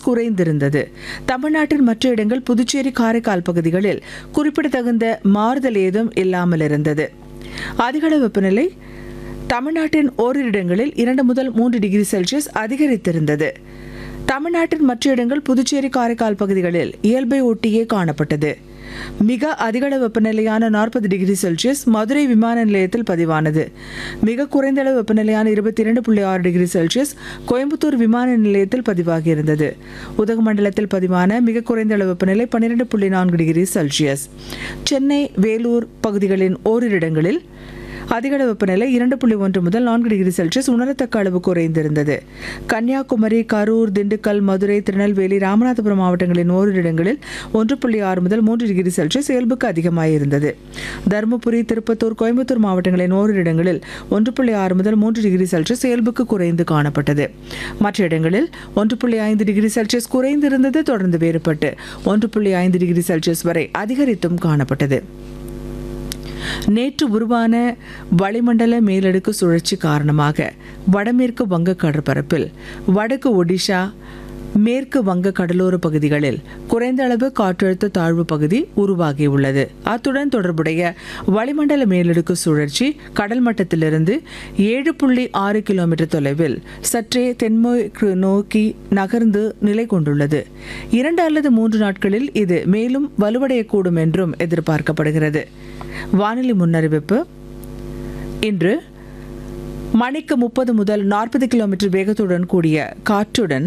குறைந்திருந்தது தமிழ்நாட்டின் மற்ற இடங்கள் புதுச்சேரி காரைக்கால் பகுதிகளில் குறிப்பிடத்தகுந்த மாறுதல் ஏதும் இல்லாமல் இருந்தது அதிகளவு வெப்பநிலை தமிழ்நாட்டின் ஓரிரு இடங்களில் இரண்டு முதல் மூன்று டிகிரி செல்சியஸ் அதிகரித்திருந்தது தமிழ்நாட்டின் மற்ற இடங்கள் புதுச்சேரி காரைக்கால் பகுதிகளில் இயல்பை ஒட்டியே காணப்பட்டது மிக அதிகளவு வெப்பநிலையான நாற்பது டிகிரி செல்சியஸ் மதுரை விமான நிலையத்தில் பதிவானது மிக குறைந்த அளவு வெப்பநிலையான இருபத்தி இரண்டு புள்ளி ஆறு டிகிரி செல்சியஸ் கோயம்புத்தூர் விமான நிலையத்தில் பதிவாகியிருந்தது உதகமண்டலத்தில் பதிவான மிக குறைந்த அளவு வெப்பநிலை பன்னிரெண்டு புள்ளி நான்கு டிகிரி செல்சியஸ் சென்னை வேலூர் பகுதிகளின் ஓரிரு இடங்களில் அதிகளவு வெப்பநிலை இரண்டு புள்ளி ஒன்று முதல் நான்கு டிகிரி செல்சியஸ் உணரத்தக்க அளவு குறைந்திருந்தது கன்னியாகுமரி கரூர் திண்டுக்கல் மதுரை திருநெல்வேலி ராமநாதபுரம் மாவட்டங்களின் ஓரிரு இடங்களில் ஒன்று புள்ளி ஆறு முதல் மூன்று டிகிரி செல்சியஸ் இயல்புக்கு அதிகமாயிருந்தது தருமபுரி திருப்பத்தூர் கோயம்புத்தூர் மாவட்டங்களின் ஓரிரு இடங்களில் ஒன்று புள்ளி ஆறு முதல் மூன்று டிகிரி செல்சியஸ் இயல்புக்கு குறைந்து காணப்பட்டது மற்ற இடங்களில் ஒன்று புள்ளி ஐந்து டிகிரி செல்சியஸ் குறைந்திருந்தது தொடர்ந்து வேறுபட்டு ஒன்று புள்ளி ஐந்து டிகிரி செல்சியஸ் வரை அதிகரித்தும் காணப்பட்டது நேற்று உருவான வளிமண்டல மேலடுக்கு சுழற்சி காரணமாக வடமேற்கு வங்க கடற்பரப்பில் வடக்கு ஒடிஷா மேற்கு வங்க கடலோர பகுதிகளில் குறைந்த அளவு காற்றழுத்த தாழ்வு பகுதி உருவாகியுள்ளது அத்துடன் தொடர்புடைய வளிமண்டல மேலடுக்கு சுழற்சி கடல் மட்டத்திலிருந்து ஏழு புள்ளி ஆறு கிலோமீட்டர் தொலைவில் சற்றே தென்மேற்கு நோக்கி நகர்ந்து நிலை கொண்டுள்ளது இரண்டு அல்லது மூன்று நாட்களில் இது மேலும் வலுவடையக்கூடும் என்றும் எதிர்பார்க்கப்படுகிறது வானிலை முன்னறிவிப்பு இன்று மணிக்கு முப்பது முதல் நாற்பது கிலோமீட்டர் வேகத்துடன் கூடிய காற்றுடன்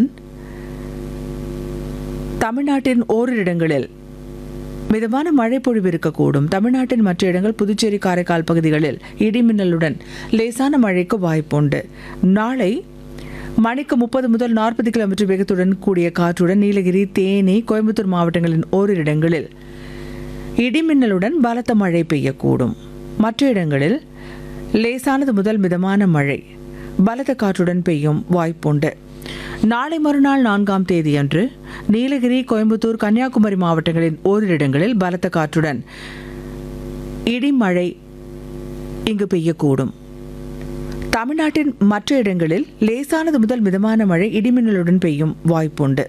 தமிழ்நாட்டின் ஓரிரு இடங்களில் மிதமான மழை பொழிவு இருக்கக்கூடும் தமிழ்நாட்டின் மற்ற இடங்கள் புதுச்சேரி காரைக்கால் பகுதிகளில் இடிமின்னலுடன் லேசான மழைக்கு வாய்ப்புண்டு நாளை மணிக்கு முப்பது முதல் நாற்பது கிலோமீட்டர் வேகத்துடன் கூடிய காற்றுடன் நீலகிரி தேனி கோயம்புத்தூர் மாவட்டங்களின் ஓரிரு இடங்களில் இடிமின்னலுடன் பலத்த மழை பெய்யக்கூடும் மற்ற இடங்களில் லேசானது முதல் மிதமான மழை பலத்த காற்றுடன் பெய்யும் வாய்ப்புண்டு நாளை மறுநாள் நான்காம் தேதியன்று நீலகிரி கோயம்புத்தூர் கன்னியாகுமரி மாவட்டங்களின் ஓரிரு இடங்களில் பலத்த காற்றுடன் இடிமழை இங்கு பெய்யக்கூடும் தமிழ்நாட்டின் மற்ற இடங்களில் லேசானது முதல் மிதமான மழை இடிமின்னலுடன் பெய்யும் வாய்ப்புண்டு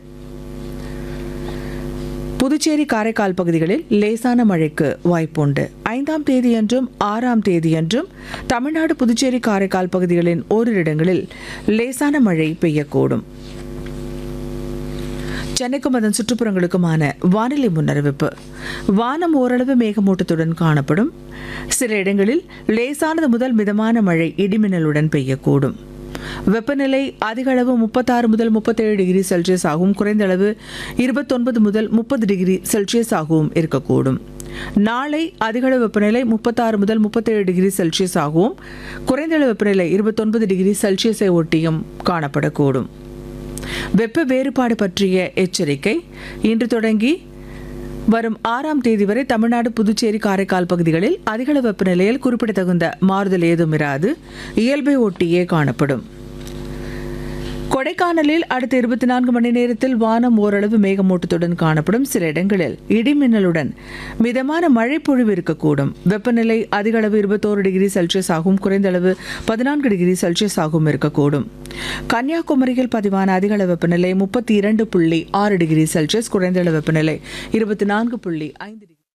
புதுச்சேரி காரைக்கால் பகுதிகளில் லேசான மழைக்கு வாய்ப்புண்டு ஐந்தாம் தேதியன்றும் ஆறாம் தேதியன்றும் தமிழ்நாடு புதுச்சேரி காரைக்கால் பகுதிகளின் ஓரிரு இடங்களில் லேசான மழை பெய்யக்கூடும் சென்னைக்கும் அதன் சுற்றுப்புறங்களுக்குமான வானிலை முன்னறிவிப்பு வானம் ஓரளவு மேகமூட்டத்துடன் காணப்படும் சில இடங்களில் லேசானது முதல் மிதமான மழை இடிமின்னலுடன் பெய்யக்கூடும் வெப்பநிலை அதிக அளவு முப்பத்தாறு முதல் முப்பத்தேழு டிகிரி செல்சியஸ் ஆகவும் குறைந்த அளவு இருபத்தொன்பது முதல் முப்பது டிகிரி செல்சியஸ் ஆகவும் இருக்கக்கூடும் நாளை அதிகளவு வெப்பநிலை முப்பத்தாறு முதல் முப்பத்தேழு டிகிரி செல்சியஸ் ஆகவும் குறைந்த அளவு வெப்பநிலை இருபத்தொன்பது டிகிரி செல்சியஸை ஒட்டியும் காணப்படக்கூடும் வெப்ப வேறுபாடு பற்றிய எச்சரிக்கை இன்று தொடங்கி வரும் ஆறாம் தேதி வரை தமிழ்நாடு புதுச்சேரி காரைக்கால் பகுதிகளில் அதிகளவு வெப்பநிலையில் குறிப்பிடத்தகுந்த மாறுதல் ஏதும் இராது இயல்பை ஒட்டியே காணப்படும் கொடைக்கானலில் அடுத்த இருபத்தி நான்கு மணி நேரத்தில் வானம் ஓரளவு மேகமூட்டத்துடன் காணப்படும் சில இடங்களில் இடிமின்னலுடன் மிதமான மழை பொழிவு இருக்கக்கூடும் வெப்பநிலை அதிக அளவு இருபத்தோரு டிகிரி செல்சியஸ் ஆகவும் குறைந்த அளவு பதினான்கு டிகிரி செல்சியஸ் ஆகவும் இருக்கக்கூடும் கன்னியாகுமரியில் பதிவான அதிக அளவு வெப்பநிலை முப்பத்தி இரண்டு புள்ளி ஆறு டிகிரி செல்சியஸ் குறைந்த அளவு வெப்பநிலை இருபத்தி நான்கு புள்ளி ஐந்து டிகிரி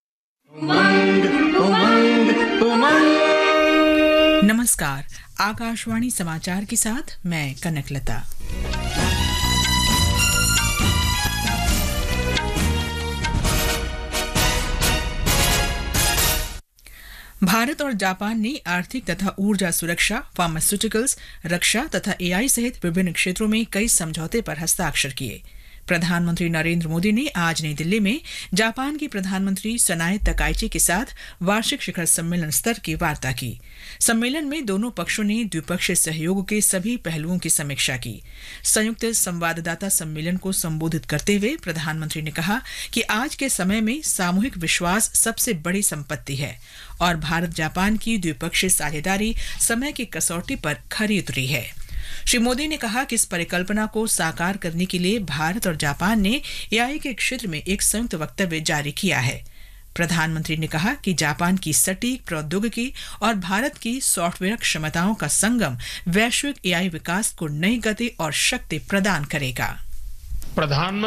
नमस्कार आकाशवाणी समाचार के साथ मैं कनकलता भारत और जापान ने आर्थिक तथा ऊर्जा सुरक्षा फार्मास्यूटिकल्स रक्षा तथा एआई सहित विभिन्न क्षेत्रों में कई समझौते पर हस्ताक्षर किए प्रधानमंत्री नरेंद्र मोदी ने आज नई दिल्ली में जापान के प्रधानमंत्री सनाए तकाइची के साथ वार्षिक शिखर सम्मेलन स्तर की वार्ता की सम्मेलन में दोनों पक्षों ने द्विपक्षीय सहयोग के सभी पहलुओं की समीक्षा की संयुक्त संवाददाता सम्मेलन को संबोधित करते हुए प्रधानमंत्री ने कहा कि आज के समय में सामूहिक विश्वास सबसे बड़ी संपत्ति है और भारत जापान की द्विपक्षीय साझेदारी समय की कसौटी पर खरी उतरी है श्री मोदी ने कहा कि इस परिकल्पना को साकार करने के लिए भारत और जापान ने एआई के क्षेत्र में एक संयुक्त वक्तव्य जारी किया है प्रधानमंत्री ने कहा कि जापान की सटीक प्रौद्योगिकी और भारत की सॉफ्टवेयर क्षमताओं का संगम वैश्विक एआई विकास को नई गति और शक्ति प्रदान करेगा प्रधानमंत्री